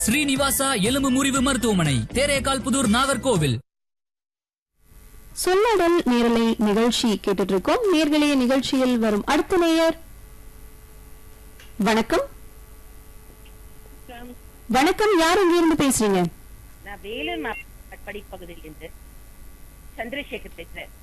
ஸ்ரீனிவாசா எலும்பு முறிவு மருத்துவமனை தேரேகால் புதூர் நாகர்கோவில் சொல்லடல் நேரலை நிகழ்ச்சி கேட்டுட்டு இருக்கோம் நேர்களே நிகழ்ச்சியில் வரும் அடுத்த நேயர் வணக்கம் வணக்கம் யார் இங்க இருந்து பேசுறீங்க நான் வேலூர் மாவட்ட பகுதியிலிருந்து சந்திரசேகர் பேசுறேன்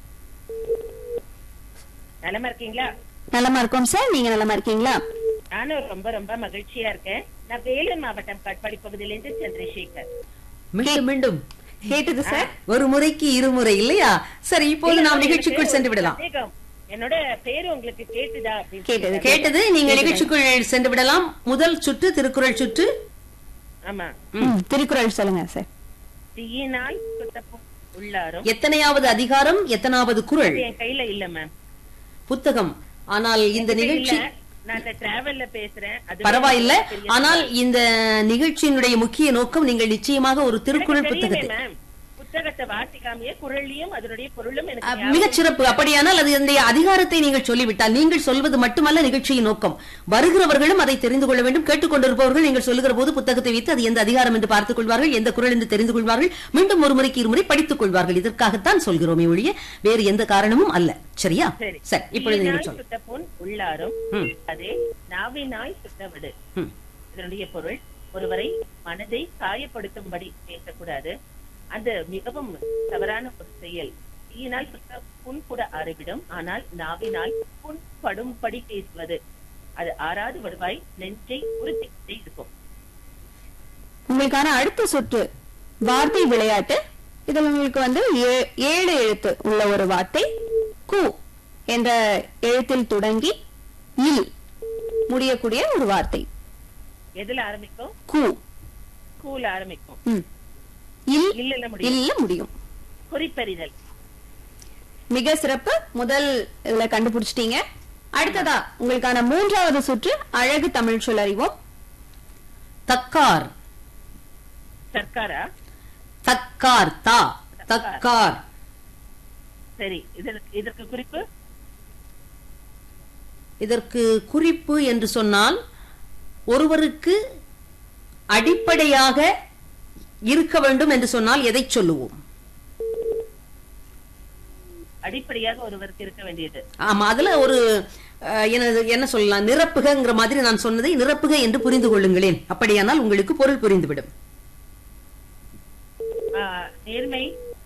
நலமா இருக்கீங்களா நலமா இருக்கோம் சார் நீங்க நலமா இருக்கீங்களா நானும் ரொம்ப ரொம்ப மகிழ்ச்சியா இருக்கேன் நான் வேலூர் மாவட்டம் கட்பாடி பகுதியிலிருந்து சந்திரசேகர் மீண்டும் மீண்டும் கேட்டது சார் ஒரு முறைக்கு இருமுறை இல்லையா சரி இப்போது நாம் நிகழ்ச்சிக்குள் சென்று விடலாம் சந்தேகம். என்னோட பேரு உங்களுக்கு கேட்டுதா அப்படின்னு கேட்டது சொல்லி. கேட்டது நீங்க நிகழ்ச்சிக்குள் சென்று விடலாம் முதல் சுற்று திருக்குறள் சுற்று ஆமா ம், திருக்குறள் சொல்லுங்க சார் தீயினால் சுத்தப்பும் உள்ளாரும் எத்தனையாவது அதிகாரம் எத்தனாவது குறள் அது என் கையில இல்ல மேம் புத்தகம் ஆனால் இந்த நிகழ்ச்சி இல்ல நான் இந்த டிராவல்ல பேசுறேன் அது பரவாயில்ல தெரியாது. ஆனால் இந்த நிகழ்ச்சியினுடைய முக்கிய நோக்கம் நீங்கள் நிச்சயமாக ஒரு திருக்குறள் எனக்கு தெரியுமே, புத்தகத்தை மேம் புத்தகத்தை வாசிக்காமையே குரல்லையும் அதனுடைய பொருளும் அ, எனக்கு மிகச் சிறப்பு அப்படியானால் அது இந்த அதிகாரத்தை நீங்கள் சொல்லிவிட்டால் நீங்கள் சொல்வது மட்டுமல்ல நிகழ்ச்சியின் நோக்கம் வருகிறவர்களும் அதை தெரிந்து கொள்ள வேண்டும் கேட்டுக்கொண்டிருப்பவர்கள் நீங்கள் சொல்லுகிற போது புத்தகத்தை வைத்து அது எந்த அதிகாரம் என்று பார்த்துக் கொள்வார்கள் எந்த குரல் என்று தெரிந்து கொள்வார்கள் மீண்டும் ஒரு முறைக்கு இருமுறை படித்துக் கொள்வார்கள் இதற்காகத்தான் சொல்கிறோமே ஒழிய வேறு எந்த காரணமும் அல்ல சரியா சரி சரி இப்பொழுது நீங்கள் தீயினால் சொல் சுட்ட புண் உள்ளாரும் ம். அதே நாவினாய் சுட்டவிடு ம். இதனுடைய பொருள் ஒருவரை மனதை காயப்படுத்தும்படி பேசக்கூடாது அது மிகவும் தவறான ஒரு செயல் தீயினால் சுட்ட புண் கூட ஆறிவிடும் ஆனால் நாவினால் புண் படும்படி பேசுவது அது ஆறாவது வருவாய் நெஞ்சை உறுத்திக்கிட்டே இருக்கும் உங்களுக்கான அடுத்த சுற்று வார்த்தை விளையாட்டு இதில் உங்களுக்கு வந்து ஏ- ஏழு எழுத்து உள்ள ஒரு வார்த்தை கு என்ற எழுத்தில் தொடங்கி இல் முடியக்கூடிய ஒரு வார்த்தை எதுல ஆரம்பிக்கும் கு கூல ஆரம்பிக்கும் ம். இல் இல்ல முடியும் இல்ல முடியும் குறிப்பறிதல் மிக சிறப்பு முதல் இதுல கண்டுபிடிச்சிட்டீங்க அடுத்ததா உங்களுக்கான மூன்றாவது சுற்று அழகு தமிழ் சொல் அறிவோம் தக்கார் சர்க்காரா தக்கார் தா தக்கார் சரி இதற்கு இதற்கு குறிப்பு இதற்கு குறிப்பு என்று சொன்னால் ஒருவருக்கு அடிப்படையாக இருக்க வேண்டும் என்று சொன்னால் எதை சொல்லுவோம் அடிப்படையாக ஒருவருக்கு இருக்க வேண்டியது ஆமா அதுல ஒரு அஹ், எனது என்ன சொல்லலாம் நிரப்புகங்கிற மாதிரி நான் சொன்னதை நிரப்புக என்று புரிந்து கொள்ளுங்களேன் அப்படியானால் உங்களுக்கு பொருள் புரிந்துவிடும் ஆ, நேர்மை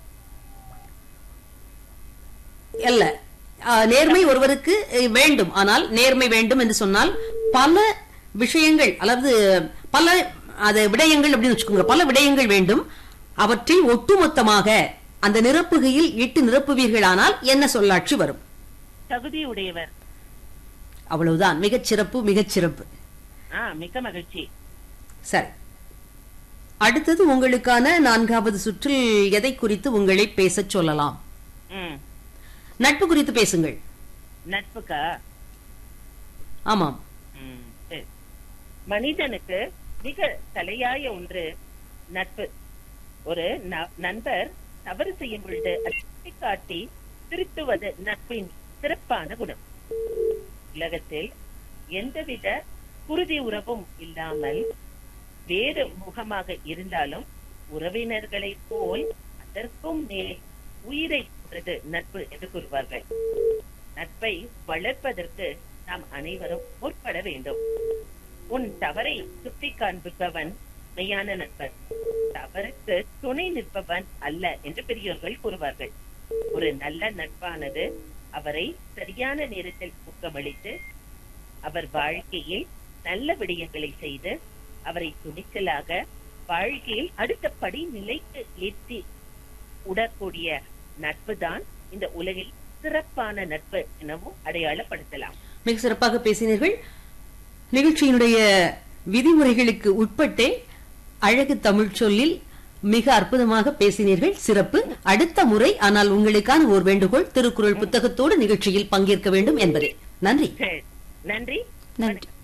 அல்ல அஹ், நேர்மை ஒருவருக்கு அஹ், வேண்டும் ஆனால் நேர்மை வேண்டும் என்று சொன்னால் பல விஷயங்கள் அல்லது பல அது விடயங்கள் அப்படின்னு வச்சுக்கோங்க பல விடயங்கள் வேண்டும் அவற்றில் ஒட்டுமொத்தமாக அந்த நிரப்புகையில் இட்டு நிரப்புவீர்களானால் என்ன சொல்லாட்சி வரும் தகுதி உடையவர் அவ்வளவுதான் மிகச் சிறப்பு மிகச் சிறப்பு ஆ மிக்க மகிழ்ச்சி சரி அடுத்தது உங்களுக்கான நான்காவது சுற்றில் எதை குறித்து உங்களை பேசச் சொல்லலாம் ம் நட்பு குறித்து பேசுங்கள் நட்புக்கா ஆமாம் ம், சரி. மனிதனுக்கு மிக தலையாய ஒன்று நட்பு ஒரு ந- நண்பர் தவறு செய்யும் பொழுது அதை சுட்டிக்காட்டி திருத்துவது நட்பின் சிறப்பான குணம் உலகத்தில் எந்தவித குருதி உறவும் இல்லாமல் வேறு முகமாக இருந்தாலும் உறவினர்களைப் போல் அதற்கும் மேல் உயிரை கொன்றது நட்பு என்று கூறுவார்கள் நட்பை வளர்ப்பதற்கு நாம் அனைவரும் முற்பட வேண்டும் உன் தவறை சுட்டி காண்பிப்பவன் மெய்யான நண்பன் தவறுக்கு துணை நிற்பவன் அல்ல என்று பெரியோர்கள் கூறுவார்கள் ஒரு நல்ல நட்பானது அவரை சரியான நேரத்தில் ஊக்கமளித்து அவர் வாழ்க்கையில் நல்ல விடயங்களை செய்து அவரை துணிச்சலாக வாழ்க்கையில் அடுத்த படி நிலைக்கு ஏற்றி உடக்கூடிய நட்புதான் இந்த உலகில் சிறப்பான நட்பு எனவும் அடையாளப்படுத்தலாம் மிக சிறப்பாக பேசினீர்கள் நிகழ்ச்சியினுடைய விதிமுறைகளுக்கு உட்பட்டே அழகு தமிழ் சொல்லில் மிக அற்புதமாக பேசினீர்கள் சிறப்பு அடுத்த முறை ஆனால் உங்களுக்கான ஒரு வேண்டுகோள் திருக்குறள் புத்தகத்தோடு நிகழ்ச்சியில் பங்கேற்க வேண்டும் என்பதே நன்றி சரி. நன்றி நன்றி